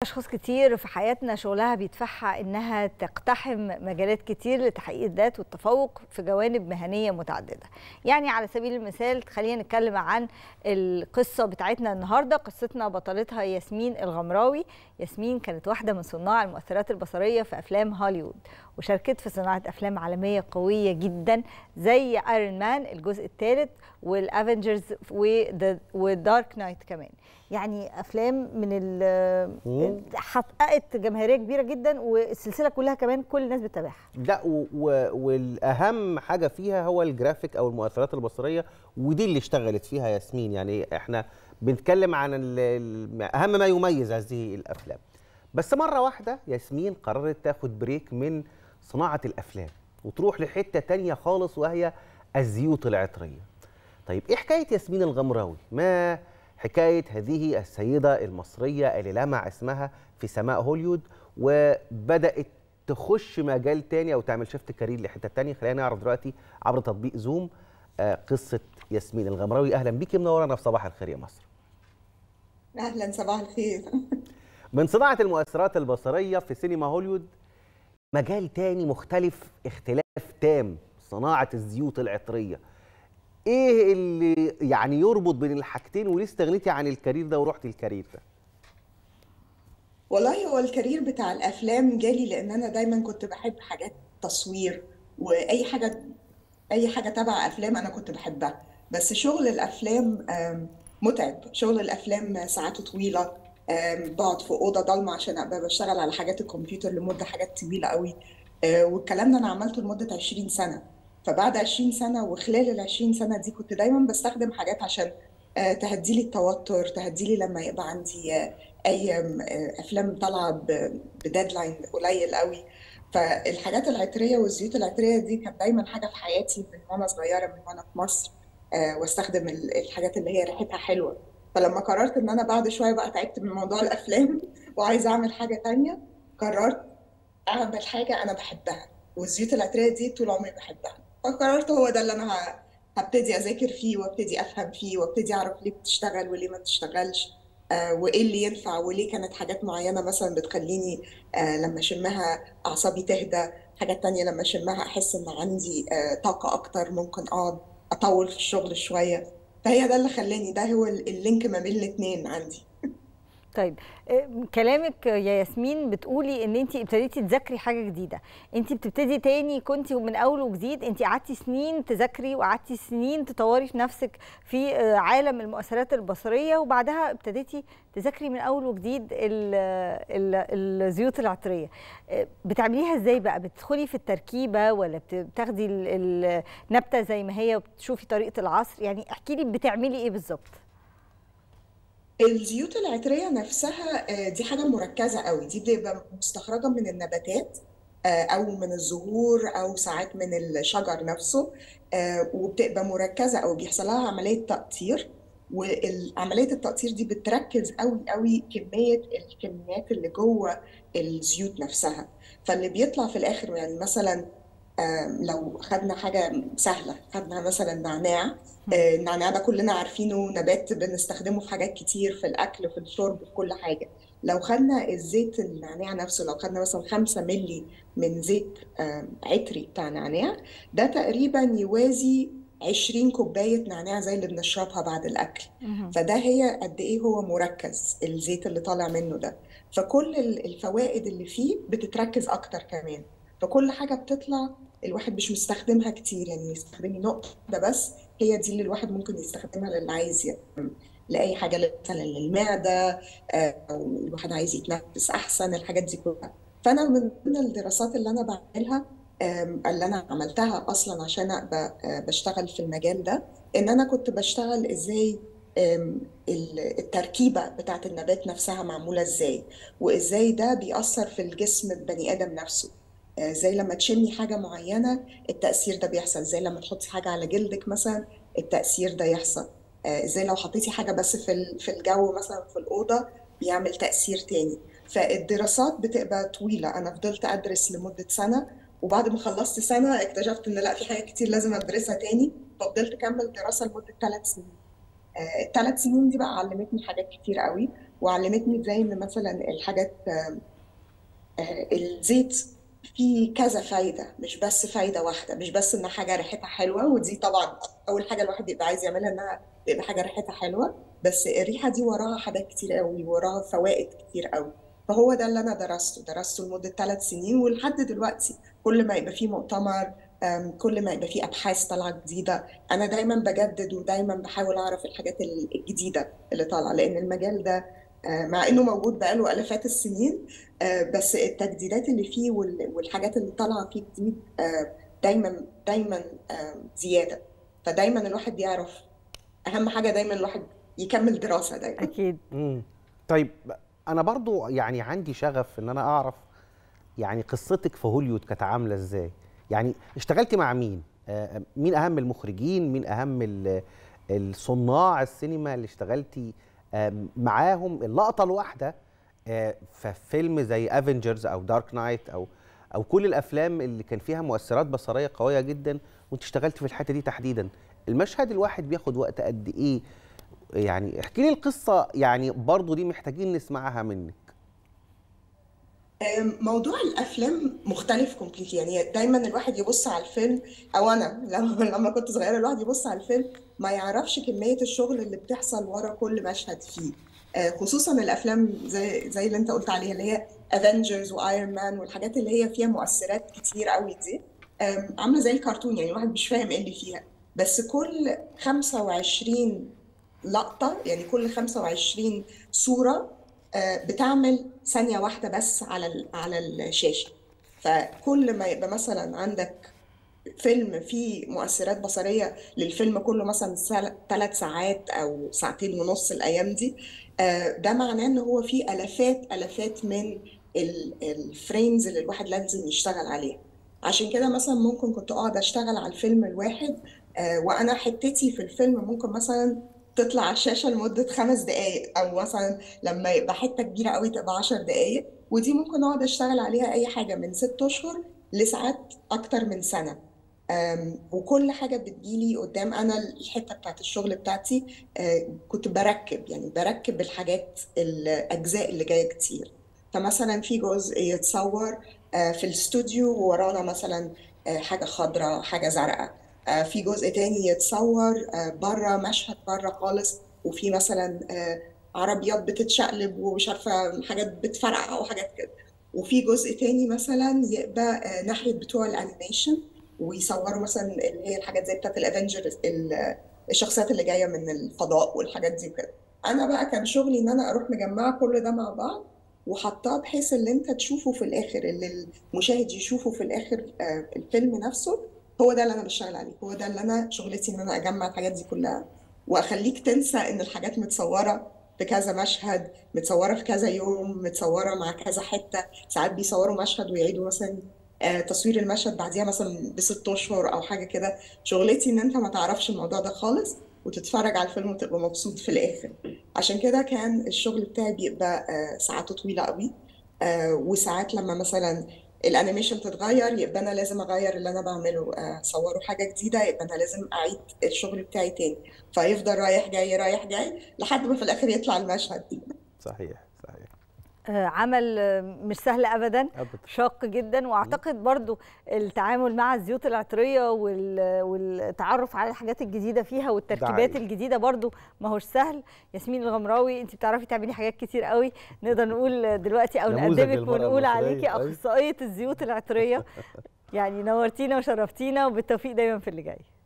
أشخاص كتير في حياتنا شغلها بيدفعها إنها تقتحم مجالات كتير لتحقيق الذات والتفوق في جوانب مهنية متعددة يعني على سبيل المثال خلينا نتكلم عن القصة بتاعتنا النهاردة قصتنا بطلتها ياسمين الغمراوي ياسمين كانت واحدة من صناع المؤثرات البصرية في أفلام هوليوود وشاركت في صناعة أفلام عالمية قوية جدا زي ايرون مان الجزء الثالث والافنجرز ودارك نايت كمان يعني افلام من ال حققت جماهيريه كبيره جدا والسلسله كلها كمان كل الناس بتتابعها لا والاهم حاجه فيها هو الجرافيك او المؤثرات البصريه ودي اللي اشتغلت فيها ياسمين يعني احنا بنتكلم عن اهم ما يميز هذه الافلام بس مره واحده ياسمين قررت تاخد بريك من صناعه الافلام وتروح لحته تانية خالص وهي الزيوت العطريه طيب ايه حكايه ياسمين الغمراوي ما حكايه هذه السيده المصريه اللي لمع اسمها في سماء هوليوود وبدات تخش مجال تاني او تعمل شفت كارير لحته تانية خلينا نعرف دلوقتي عبر تطبيق زوم قصه ياسمين الغمراوي اهلا بيكي منورانا في صباح الخير يا مصر اهلا صباح الخير من صناعه المؤثرات البصريه في سينما هوليوود مجال تاني مختلف اختلاف تام صناعه الزيوت العطريه ايه اللي يعني يربط بين الحاجتين وليه استغنيتي عن الكارير ده ورحتي الكارير ده والله هو الكارير بتاع الافلام جالي لان انا دايما كنت بحب حاجات تصوير واي حاجه اي حاجه تبع افلام انا كنت بحبها بس شغل الافلام متعب شغل الافلام ساعاته طويله بقعد في اوضه ضلمه عشان ابقى بشتغل على حاجات الكمبيوتر لمده حاجات طويله قوي والكلام ده انا عملته لمده 20 سنه فبعد 20 سنه وخلال ال 20 سنه دي كنت دايما بستخدم حاجات عشان تهدي لي التوتر تهدي لي لما يبقى عندي اي افلام طالعه بديدلاين قليل قوي فالحاجات العطريه والزيوت العطريه دي كانت دايما حاجه في حياتي من وانا صغيره من وانا في مصر واستخدم الحاجات اللي هي ريحتها حلوه فلما قررت ان انا بعد شويه بقى تعبت من موضوع الافلام وعايزه اعمل حاجه تانية قررت اعمل حاجه انا بحبها والزيوت العطريه دي طول عمري بحبها فقررت هو ده اللي انا هبتدي اذاكر فيه وابتدي افهم فيه وابتدي اعرف ليه بتشتغل وليه ما بتشتغلش آه وايه اللي ينفع وليه كانت حاجات معينه مثلا بتخليني آه لما اشمها اعصابي تهدى حاجات تانية لما اشمها احس ان عندي آه طاقه اكتر ممكن اقعد اطول في الشغل شويه فهي ده اللي خلاني ده هو اللينك ما بين الاثنين عندي طيب كلامك يا ياسمين بتقولي ان انت ابتديتي تذاكري حاجه جديده انت بتبتدي تاني كنت من اول وجديد انت قعدتي سنين تذاكري وقعدتي سنين تطوري في نفسك في عالم المؤثرات البصريه وبعدها ابتديتي تذاكري من اول وجديد ال ال الزيوت العطريه بتعمليها ازاي بقى بتدخلي في التركيبه ولا بتاخدي النبته زي ما هي وبتشوفي طريقه العصر يعني احكي لي بتعملي ايه بالظبط الزيوت العطرية نفسها دي حاجة مركزة قوي دي بتبقى مستخرجة من النباتات أو من الزهور أو ساعات من الشجر نفسه وبتبقى مركزة أو بيحصل لها عملية تقطير وعملية التقطير دي بتركز قوي قوي كمية الكميات اللي جوه الزيوت نفسها فاللي بيطلع في الآخر يعني مثلا لو خدنا حاجة سهلة خدنا مثلا نعناع النعناع ده كلنا عارفينه نبات بنستخدمه في حاجات كتير في الأكل في الشرب في كل حاجة لو خدنا الزيت النعناع نفسه لو خدنا مثلا خمسة ملي من زيت عطري بتاع نعناع ده تقريبا يوازي 20 كوباية نعناع زي اللي بنشربها بعد الأكل فده هي قد إيه هو مركز الزيت اللي طالع منه ده فكل الفوائد اللي فيه بتتركز أكتر كمان فكل حاجة بتطلع الواحد مش مستخدمها كتير يعني يستخدمي نقطة ده بس هي دي اللي الواحد ممكن يستخدمها للي عايز يعني لأي حاجة مثلا للمعدة أو الواحد عايز يتنفس أحسن الحاجات دي كلها فأنا من ضمن الدراسات اللي أنا بعملها اللي أنا عملتها أصلا عشان أبقى بشتغل في المجال ده إن أنا كنت بشتغل إزاي التركيبة بتاعت النبات نفسها معمولة إزاي وإزاي ده بيأثر في الجسم البني آدم نفسه زي لما تشمي حاجة معينة التأثير ده بيحصل زي لما تحطي حاجة على جلدك مثلا التأثير ده يحصل زي لو حطيتي حاجة بس في في الجو مثلا في الأوضة بيعمل تأثير تاني فالدراسات بتبقى طويلة أنا فضلت أدرس لمدة سنة وبعد ما خلصت سنة اكتشفت إن لا في حاجات كتير لازم أدرسها تاني ففضلت أكمل دراسة لمدة ثلاث سنين الثلاث سنين دي بقى علمتني حاجات كتير قوي وعلمتني ازاي ان مثلا الحاجات الزيت فيه كذا فايده مش بس فايده واحده مش بس ان حاجه ريحتها حلوه ودي طبعا اول حاجه الواحد بيبقى عايز يعملها انها تبقى حاجه ريحتها حلوه بس الريحه دي وراها حاجات كتير قوي وراها فوائد كتير قوي فهو ده اللي انا درسته درسته لمده ثلاث سنين ولحد دلوقتي كل ما يبقى فيه مؤتمر كل ما يبقى فيه ابحاث طالعه جديده انا دايما بجدد ودايما بحاول اعرف الحاجات الجديده اللي طالعه لان المجال ده مع انه موجود بقاله الافات السنين بس التجديدات اللي فيه والحاجات اللي طالعه فيه جديد دايما دايما زياده فدايما الواحد بيعرف اهم حاجه دايما الواحد يكمل دراسه دايما اكيد مم. طيب انا برضو يعني عندي شغف ان انا اعرف يعني قصتك في هوليوود كانت عامله ازاي يعني اشتغلتي مع مين آه مين اهم المخرجين مين اهم الصناع السينما اللي اشتغلتي آه معاهم اللقطه الواحده آه في فيلم زي افنجرز او دارك نايت او او كل الافلام اللي كان فيها مؤثرات بصريه قويه جدا وانت اشتغلتي في الحته دي تحديدا المشهد الواحد بياخد وقت قد ايه يعني احكي لي القصه يعني برضو دي محتاجين نسمعها منك موضوع الافلام مختلف كومبليت يعني دايما الواحد يبص على الفيلم او انا لما لما كنت صغيره الواحد يبص على الفيلم ما يعرفش كميه الشغل اللي بتحصل ورا كل مشهد فيه خصوصا الافلام زي زي اللي انت قلت عليها اللي هي افنجرز وايرون مان والحاجات اللي هي فيها مؤثرات كتير قوي دي عامله زي الكرتون يعني الواحد مش فاهم ايه اللي فيها بس كل 25 لقطه يعني كل 25 صوره بتعمل ثانيه واحده بس على على الشاشه فكل ما يبقى مثلا عندك فيلم فيه مؤثرات بصريه للفيلم كله مثلا ثلاث ساعات او ساعتين ونص الايام دي ده معناه ان هو فيه الافات الافات من الفريمز اللي الواحد لازم يشتغل عليها عشان كده مثلا ممكن كنت اقعد اشتغل على الفيلم الواحد وانا حتتي في الفيلم ممكن مثلا تطلع على الشاشه لمده خمس دقائق او مثلا لما يبقى حته كبيره قوي تبقى 10 دقائق ودي ممكن اقعد اشتغل عليها اي حاجه من ست اشهر لساعات اكتر من سنه وكل حاجه بتجيلي قدام انا الحته بتاعت الشغل بتاعتي كنت بركب يعني بركب الحاجات الاجزاء اللي جايه كتير فمثلا في جزء يتصور في الاستوديو وورانا مثلا حاجه خضراء حاجه زرقاء في جزء تاني يتصور بره مشهد بره خالص وفي مثلا عربيات بتتشقلب ومش عارفه حاجات بتفرقع او حاجات كده وفي جزء تاني مثلا يبقى ناحيه بتوع الانيميشن ويصوروا مثلا اللي هي الحاجات زي بتاعت الافنجرز الشخصيات اللي جايه من الفضاء والحاجات دي وكده انا بقى كان شغلي ان انا اروح مجمعه كل ده مع بعض وحطاه بحيث اللي انت تشوفه في الاخر اللي المشاهد يشوفه في الاخر الفيلم نفسه هو ده اللي انا بشتغل عليه هو ده اللي انا شغلتي ان انا اجمع الحاجات دي كلها واخليك تنسى ان الحاجات متصوره في كذا مشهد متصوره في كذا يوم متصوره مع كذا حته ساعات بيصوروا مشهد ويعيدوا مثلا تصوير المشهد بعديها مثلا بست اشهر او حاجه كده شغلتي ان انت ما تعرفش الموضوع ده خالص وتتفرج على الفيلم وتبقى مبسوط في الاخر عشان كده كان الشغل بتاعي بيبقى ساعاته طويله قوي وساعات لما مثلا الانيميشن تتغير يبقى انا لازم اغير اللي انا بعمله اصوره حاجه جديده يبقى انا لازم اعيد الشغل بتاعي تاني فيفضل رايح جاي رايح جاي لحد ما في الاخر يطلع المشهد دي صحيح صحيح عمل مش سهل ابدا أبدا. شاق جدا واعتقد برضو التعامل مع الزيوت العطريه والتعرف على الحاجات الجديده فيها والتركيبات حقيقي. الجديده برضو ما هوش سهل ياسمين الغمراوي انت بتعرفي تعملي حاجات كتير قوي نقدر نقول دلوقتي او نموذج نقدمك للمرأة ونقول المصرية. عليكي أيوة. اخصائيه الزيوت العطريه يعني نورتينا وشرفتينا وبالتوفيق دايما في اللي جاي